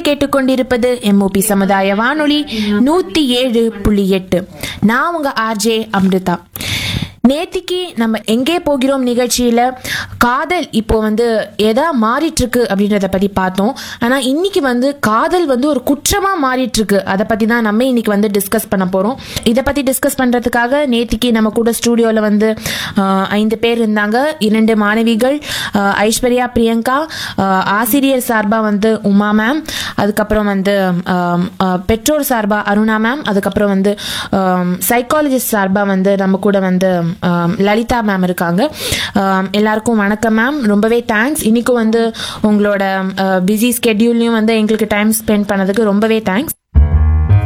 கேட்டுக்கொண்டிருப்பது எம்ஓபி சமுதாய வானொலி நூத்தி ஏழு புள்ளி எட்டு நான் உங்க ஆர்ஜே அம்ரிதா நேத்திக்கு நம்ம எங்கே போகிறோம் நிகழ்ச்சியில காதல் இப்போ வந்து எதா மாறிட்டு இருக்கு அப்படின்றத பத்தி பார்த்தோம் ஆனா இன்னைக்கு வந்து காதல் வந்து ஒரு குற்றமா மாறிட்டு இருக்கு அதை பத்தி தான் நம்ம இன்னைக்கு வந்து டிஸ்கஸ் பண்ண போறோம் இதை பத்தி டிஸ்கஸ் பண்றதுக்காக நேத்திக்கு நம்ம கூட ஸ்டூடியோல வந்து ஆஹ், ஐந்து பேர் இருந்தாங்க இரண்டு மாணவிகள் ஆஹ், ஐஸ்வர்யா பிரியங்கா ஆஹ், ஆசிரியர் சார்பா வந்து உமா மேம் அதுக்கப்புறம் வந்து ஆம், ஆஹ், பெற்றோர் சார்பா அருணா மேம் அதுக்கப்புறம் வந்து சைக்காலஜிஸ்ட் சார்பா வந்து நம்ம கூட வந்து ஆம், லலிதா மேம் இருக்காங்க ஆம், எல்லாருக்கும் வணக்கம் மேம் ரொம்பவே தேங்க்ஸ் இன்னைக்கும் வந்து உங்களோட பிஸி ஸ்கெட்யூல்லையும் வந்து எங்களுக்கு டைம் ஸ்பெண்ட் பண்ணதுக்கு ரொம்பவே தேங்க்ஸ்